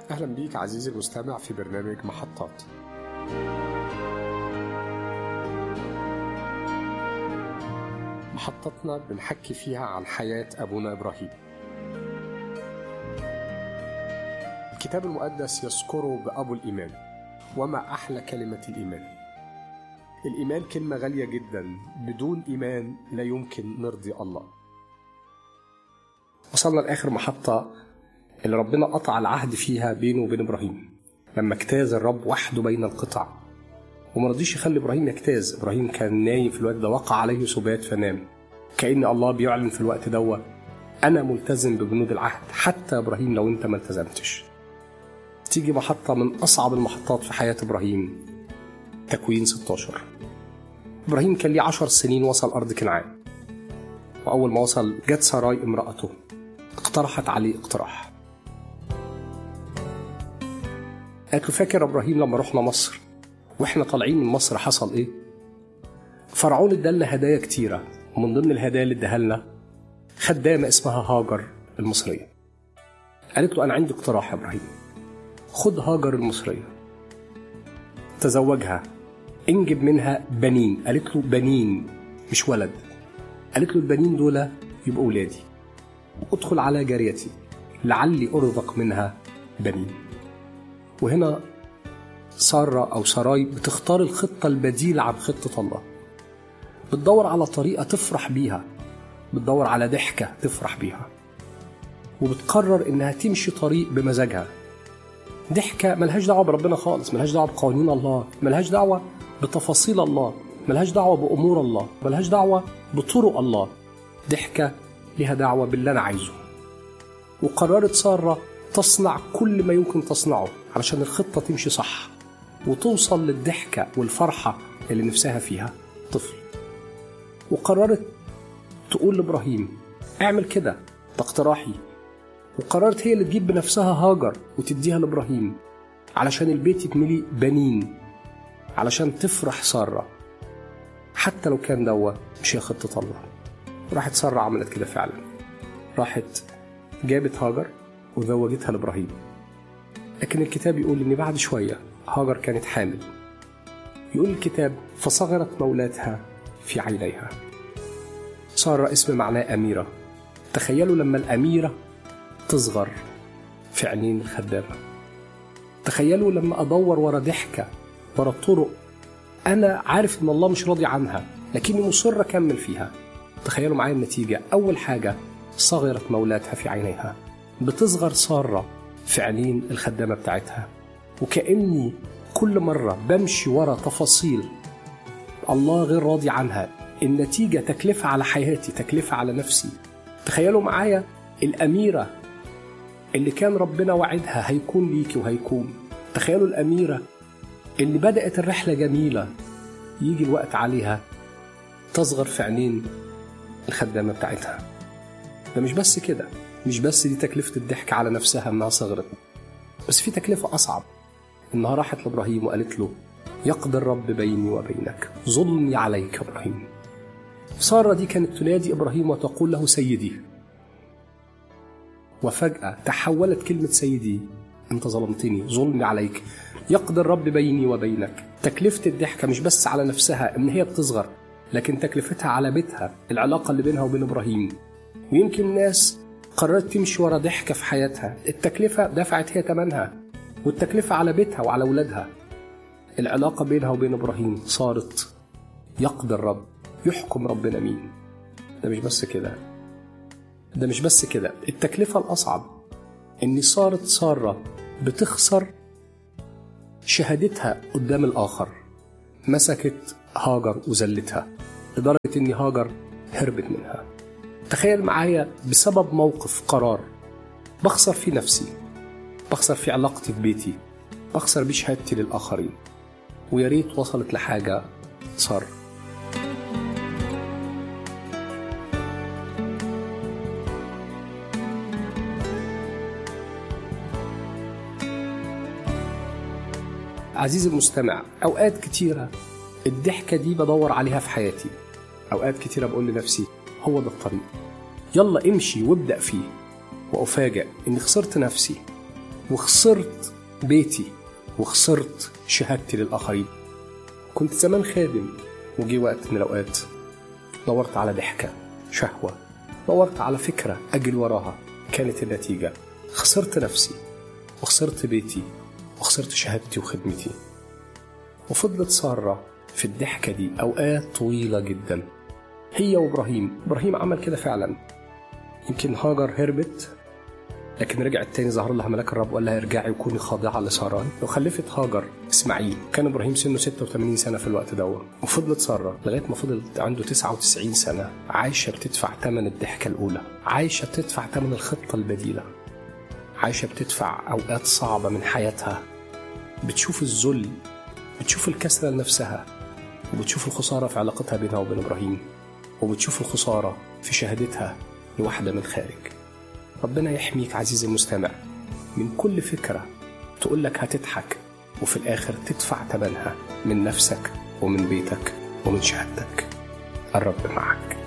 أهلا بيك عزيزي المستمع في برنامج محطات محطتنا بنحكي فيها عن حياة أبونا إبراهيم الكتاب المقدس يذكره بأبو الإيمان وما أحلى كلمة الإيمان الإيمان كلمة غالية جدا بدون إيمان لا يمكن نرضي الله وصلنا لآخر محطة اللي ربنا قطع العهد فيها بينه وبين إبراهيم لما اجتاز الرب وحده بين القطع وما رضيش يخلي إبراهيم يجتاز إبراهيم كان نايم في الوقت ده وقع عليه سبات فنام كأن الله بيعلن في الوقت ده أنا ملتزم ببنود العهد حتى إبراهيم لو أنت ما التزمتش تيجي محطة من أصعب المحطات في حياة إبراهيم تكوين 16 إبراهيم كان ليه عشر سنين وصل أرض كنعان وأول ما وصل جت سراي امرأته اقترحت عليه اقتراح قالت له فاكر إبراهيم لما رحنا مصر وإحنا طالعين من مصر حصل إيه؟ فرعون ادالنا هدايا كتيرة ومن ضمن الهدايا اللي اداها لنا خدامة اسمها هاجر المصرية قالت له أنا عندي اقتراح يا إبراهيم خد هاجر المصرية تزوجها انجب منها بنين قالت له بنين مش ولد قالت له البنين دول يبقوا ولادي ادخل على جاريتي لعلي ارزق منها بنين وهنا سارة أو سراي بتختار الخطة البديلة عن خطة الله بتدور على طريقة تفرح بيها بتدور على ضحكة تفرح بيها وبتقرر إنها تمشي طريق بمزاجها ضحكة ملهاش دعوة بربنا خالص ملهاش دعوة بقوانين الله ملهاش دعوة بتفاصيل الله ملهاش دعوة بأمور الله ملهاش دعوة بطرق الله ضحكة لها دعوة باللي أنا عايزه وقررت سارة تصنع كل ما يمكن تصنعه علشان الخطة تمشي صح وتوصل للضحكة والفرحة اللي نفسها فيها طفل وقررت تقول لإبراهيم اعمل كده ده اقتراحي وقررت هي اللي تجيب بنفسها هاجر وتديها لإبراهيم علشان البيت يتملي بنين علشان تفرح سارة حتى لو كان دوا مش هي خطة الله راحت سارة عملت كده فعلا راحت جابت هاجر وزوجتها لإبراهيم لكن الكتاب يقول إن بعد شوية هاجر كانت حامل يقول الكتاب فصغرت مولاتها في عينيها سارة اسم معناه أميرة تخيلوا لما الأميرة تصغر في عينين الخدامة تخيلوا لما أدور ورا ضحكة ورا طرق أنا عارف إن الله مش راضي عنها لكني مصر أكمل فيها تخيلوا معايا النتيجة أول حاجة صغرت مولاتها في عينيها بتصغر سارة في عينين الخدامة بتاعتها وكأني كل مرة بمشي ورا تفاصيل الله غير راضي عنها النتيجة تكلفة على حياتي تكلفة على نفسي تخيلوا معايا الأميرة اللي كان ربنا وعدها هيكون ليكي وهيكون تخيلوا الأميرة اللي بدأت الرحلة جميلة يجي الوقت عليها تصغر في عينين الخدامة بتاعتها ده مش بس كده مش بس دي تكلفة الضحك على نفسها إنها صغرت بس في تكلفة أصعب إنها راحت لإبراهيم وقالت له يقضي الرب بيني وبينك ظلمي عليك يا إبراهيم سارة دي كانت تنادي إبراهيم وتقول له سيدي وفجأة تحولت كلمة سيدي أنت ظلمتني ظلمي عليك يقضي الرب بيني وبينك تكلفة الضحكة مش بس على نفسها إن هي بتصغر لكن تكلفتها على بيتها العلاقة اللي بينها وبين إبراهيم ويمكن ناس قررت تمشي ورا ضحكة في حياتها التكلفة دفعت هي تمنها والتكلفة على بيتها وعلى أولادها العلاقة بينها وبين إبراهيم صارت يقضي الرب يحكم ربنا مين ده مش بس كده ده مش بس كده التكلفة الأصعب إن صارت سارة بتخسر شهادتها قدام الآخر مسكت هاجر وزلتها لدرجة إن هاجر هربت منها تخيل معايا بسبب موقف قرار بخسر في نفسي بخسر في علاقتي في بيتي بخسر بشهادتي للآخرين ويا ريت وصلت لحاجة صار عزيزي المستمع أوقات كتيرة الضحكة دي بدور عليها في حياتي أوقات كتيرة بقول لنفسي هو ده الطريق يلا امشي وابدأ فيه وأفاجأ إني خسرت نفسي وخسرت بيتي وخسرت شهادتي للآخرين كنت زمان خادم وجي وقت من الأوقات دورت على ضحكة شهوة دورت على فكرة أجل وراها كانت النتيجة خسرت نفسي وخسرت بيتي وخسرت شهادتي وخدمتي وفضلت سارة في الضحكة دي أوقات طويلة جدا هي وإبراهيم إبراهيم عمل كده فعلا يمكن هاجر هربت لكن رجعت تاني ظهر لها ملاك الرب وقال لها ارجعي وكوني خاضعة لسارة وخلفت هاجر إسماعيل كان إبراهيم سنه 86 سنة في الوقت ده وفضلت سارة لغاية ما فضلت عنده 99 سنة عايشة بتدفع ثمن الضحكة الأولى عايشة بتدفع ثمن الخطة البديلة عايشة بتدفع أوقات صعبة من حياتها بتشوف الذل بتشوف الكسرة لنفسها وبتشوف الخسارة في علاقتها بينها وبين إبراهيم وبتشوف الخسارة في شهادتها لواحدة من خارج ربنا يحميك عزيزي المستمع من كل فكرة تقول لك هتضحك وفي الآخر تدفع ثمنها من نفسك ومن بيتك ومن شهادتك الرب معك